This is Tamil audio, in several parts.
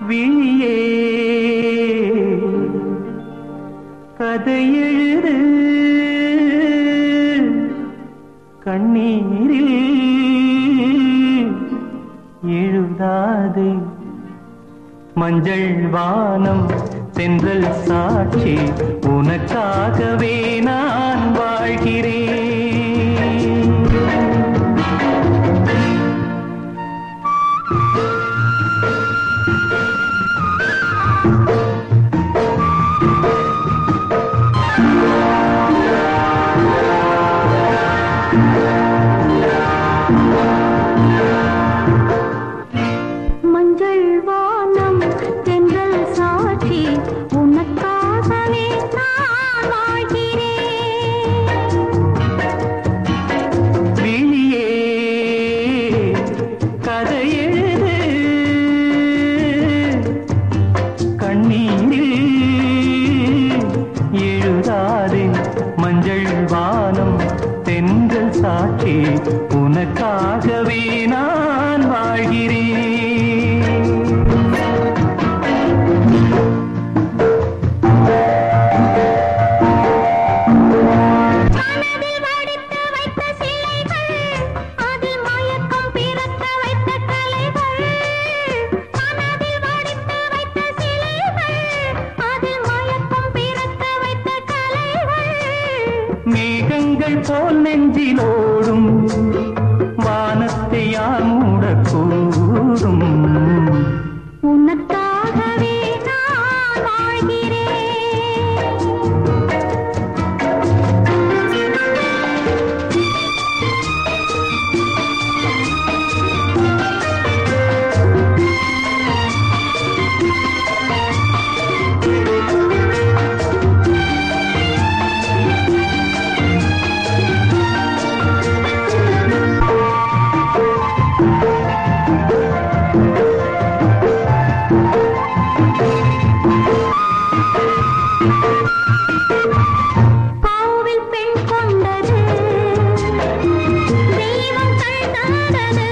விழியே கதை எழுது கண்ணீரில் எழுதாதே மஞ்சள் வானம் தென்றல் சாட்சி உனக்காகவே நான் வாழ்கிறேன் மஞ்சள் வானம் தென்றல் சாட்சி உனக்காகவே நான் வாழ்கிறேன் விழியே கதை எழுது கண்ணீரில் எழுதாதே மஞ்சள் வானம் தென்றல் சாட்சி உனக்காகவே நான் வாழ்கிறேன் மனதில் வடித்து வைத்த சிலைகள் அதில் மயக்கம் பிறக்க வைத்த கலைகள் மனதில் வடித்து வைத்த சிலைகள் அதில் மயக்கம் பிறக்க வைத்த கலைகள் மேகங்கள் போல் நெஞ்சிலோடும் வானத்தை யார் மூடக்கூடும் உனக்காகவே நான் வாழ்கிறேன் கோவில் பெண் கொண்டது தெய்வம் கண் தந்தது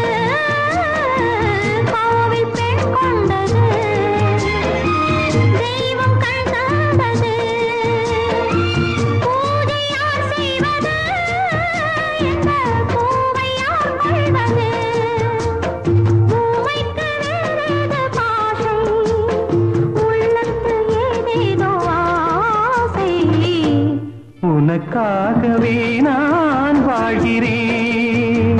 கோவில் பெண் கொண்டது தெய்வம் கண் தந்தது பூஜை யார் செய்வது என்ற பூவை யார் கொள்வது பூவைக்கு வேறேது பாஷை உள்ளத்து ஏதேதோ ஆசை உனக்காகவே நான் வாழ்கிறேன்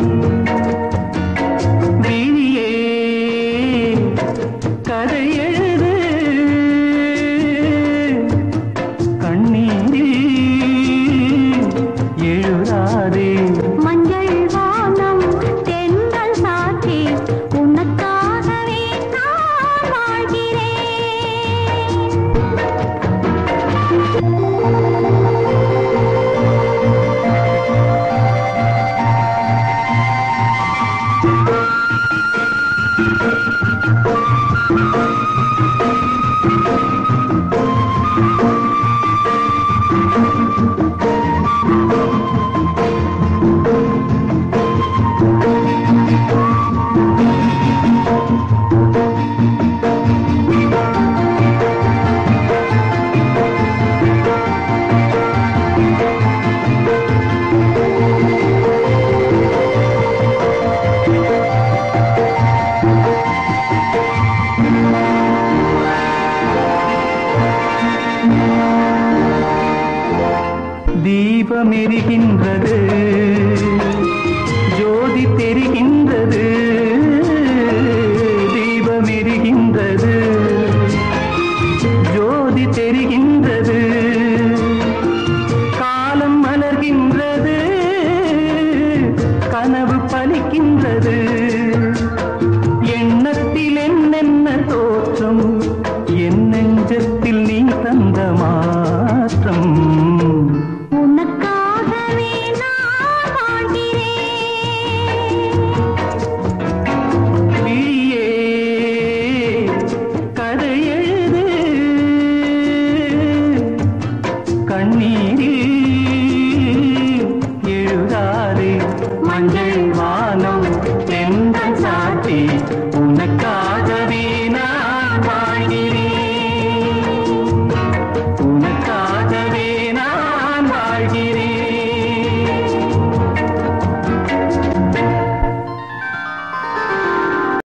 விழியே கதை எழுது கண்ணீரில் எழுதாதே மஞ்சள் வானம் தென்றல் சாட்சி உனக்காகவே நான் வாழ்கிறேன் தீபமெரிகின்றது ஜோதி தெரிகின்றது